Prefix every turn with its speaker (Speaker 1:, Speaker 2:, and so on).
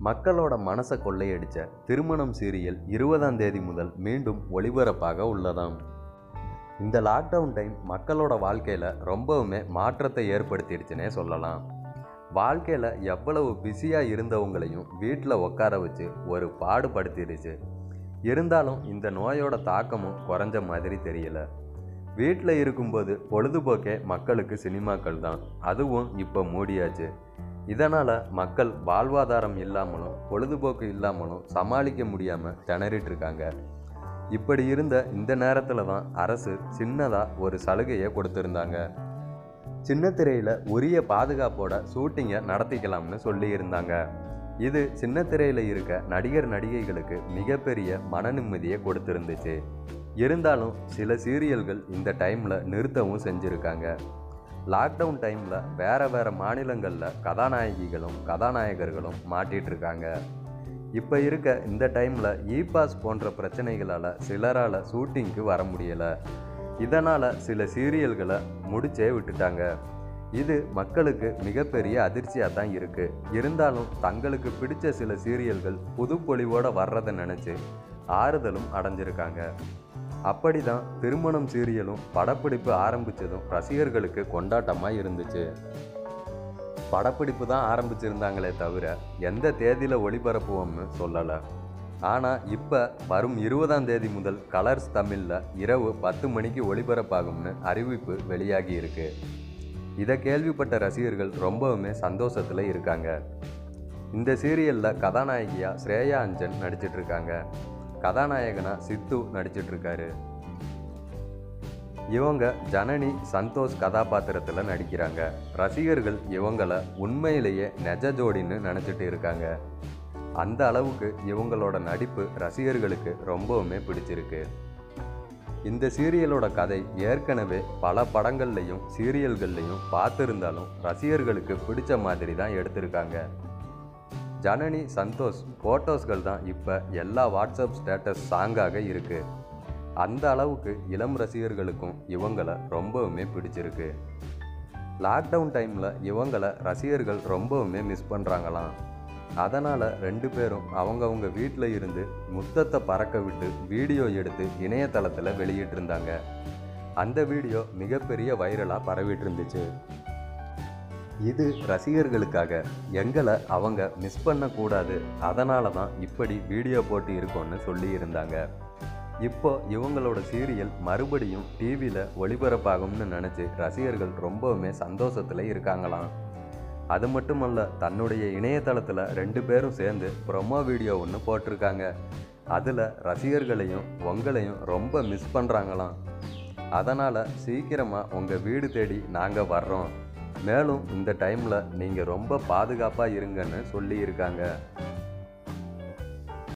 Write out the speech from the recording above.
Speaker 1: மக்களோட மனசை கொள்ளையடிச்ச திருமணம் சீரியல் இருபதாம் தேதி முதல் மீண்டும் ஒளிபரப்பாக உள்ளதாம் இந்த லாக்டவுன் டைம் மக்களோட வாழ்க்கையில் ரொம்பவுமே மாற்றத்தை ஏற்படுத்திடுச்சுன்னே சொல்லலாம் வாழ்க்கையில் எவ்வளவு பிஸியாக இருந்தவங்களையும் வீட்டில் உட்கார வச்சு ஒரு பாடுபடுத்திடுச்சு இருந்தாலும் இந்த நோயோட தாக்கமும் குறைஞ்ச மாதிரி தெரியல வீட்டில் இருக்கும்போது பொழுதுபோக்கே மக்களுக்கு சினிமாக்கள் தான் அதுவும் இப்போ மூடியாச்சு இதனால் மக்கள் வாழ்வாதாரம் இல்லாமலும் பொழுதுபோக்கு இல்லாமலும் சமாளிக்க முடியாமல் திணறிட்டு இருக்காங்க இப்படி இருந்த இந்த நேரத்தில் தான் அரசு சின்னதாக ஒரு சலுகையை கொடுத்துருந்தாங்க சின்ன திரையில் உரிய பாதுகாப்போட ஷூட்டிங்கை நடத்திக்கலாம்னு சொல்லியிருந்தாங்க இது சின்ன திரையில் இருக்க நடிகர் நடிகைகளுக்கு மிகப்பெரிய மன நிம்மதியை கொடுத்துருந்துச்சு இருந்தாலும் சில சீரியல்கள் இந்த டைமில் நிறுத்தவும் செஞ்சுருக்காங்க லாக்டவுன் டைமில் வேறு வேறு மாநிலங்களில் கதாநாயகிகளும் கதாநாயகர்களும் மாட்டிட்டு இருக்காங்க இப்போ இருக்க இந்த டைமில் இ பாஸ் போன்ற பிரச்சனைகளால் சிலரால் ஷூட்டிங்க்கு வர முடியலை இதனால் சில சீரியல்களை முடிச்சே விட்டுட்டாங்க இது மக்களுக்கு மிகப்பெரிய அதிர்ச்சியாக தான் இருக்குது இருந்தாலும் தங்களுக்கு பிடிச்ச சில சீரியல்கள் புதுப்பொலிவோடு வர்றதை நினச்சி ஆறுதலும் அடைஞ்சிருக்காங்க அப்படி தான் திருமணம் சீரியலும் படப்பிடிப்பு ஆரம்பித்ததும் ரசிகர்களுக்கு கொண்டாட்டமாக இருந்துச்சு படப்பிடிப்பு தான் ஆரம்பிச்சிருந்தாங்களே தவிர எந்த தேதியில் ஒளிபரப்புவோம்னு சொல்லலை ஆனால் இப்போ வரும் இருபதாம் தேதி முதல் கலர்ஸ் தமிழில் இரவு பத்து மணிக்கு ஒளிபரப்பாகும்னு அறிவிப்பு வெளியாகி இருக்கு இதை கேள்விப்பட்ட ரசிகர்கள் ரொம்பவுமே சந்தோஷத்தில் இருக்காங்க இந்த சீரியலில் கதாநாயகியாக ஸ்ரேயா அஞ்சன் நடிச்சிட்டு இருக்காங்க கதாநாயகனா சித்து நடிச்சிட்டு இருக்காரு இவங்க ஜனனி சந்தோஷ் கதாபாத்திரத்தில் நடிக்கிறாங்க ரசிகர்கள் இவங்களை உண்மையிலேயே நெஜ ஜோடின்னு நினச்சிட்டு இருக்காங்க அந்த அளவுக்கு இவங்களோட நடிப்பு ரசிகர்களுக்கு ரொம்பவுமே பிடிச்சிருக்கு இந்த சீரியலோட கதை ஏற்கனவே பல படங்கள்லையும் சீரியல்கள்லையும் பார்த்துருந்தாலும் ரசிகர்களுக்கு பிடிச்ச மாதிரி தான் எடுத்திருக்காங்க ஜனனி சந்தோஷ் ஃபோட்டோஸ்கள் தான் இப்போ எல்லா வாட்ஸ்அப் ஸ்டேட்டஸ் சாங்காக இருக்குது அந்த அளவுக்கு இளம் ரசிகர்களுக்கும் இவங்களை ரொம்பவுமே பிடிச்சிருக்கு லாக்டவுன் டைமில் இவங்களை ரசிகர்கள் ரொம்பவுமே மிஸ் பண்ணுறாங்களாம் அதனால் ரெண்டு பேரும் அவங்கவுங்க வீட்டில் இருந்து முத்தத்தை பறக்க விட்டு வீடியோ எடுத்து இணையதளத்தில் வெளியிட்டிருந்தாங்க அந்த வீடியோ மிகப்பெரிய வைரலாக பரவிட்டு இருந்துச்சு இது ரசிகர்களுக்காக எங்களை அவங்க மிஸ் பண்ணக்கூடாது அதனால தான் இப்படி வீடியோ போட்டு இருக்கோன்னு சொல்லி இருந்தாங்க இப்போ இவங்களோட சீரியல் மறுபடியும் டிவியில் ஒளிபரப்பாகும்னு நினச்சி ரசிகர்கள் ரொம்பவுமே சந்தோஷத்தில் இருக்காங்களாம் அது மட்டுமல்ல தன்னுடைய இணையதளத்தில் ரெண்டு பேரும் சேர்ந்து ப்ரொமோ வீடியோ ஒன்று போட்டிருக்காங்க அதில் ரசிகர்களையும் உங்களையும் ரொம்ப மிஸ் பண்ணுறாங்களாம் அதனால் சீக்கிரமாக உங்கள் வீடு தேடி நாங்கள் வர்றோம் மேலும் இந்த டைமில் நீங்கள் ரொம்ப பாதுகாப்பாக இருங்கன்னு சொல்லியிருக்காங்க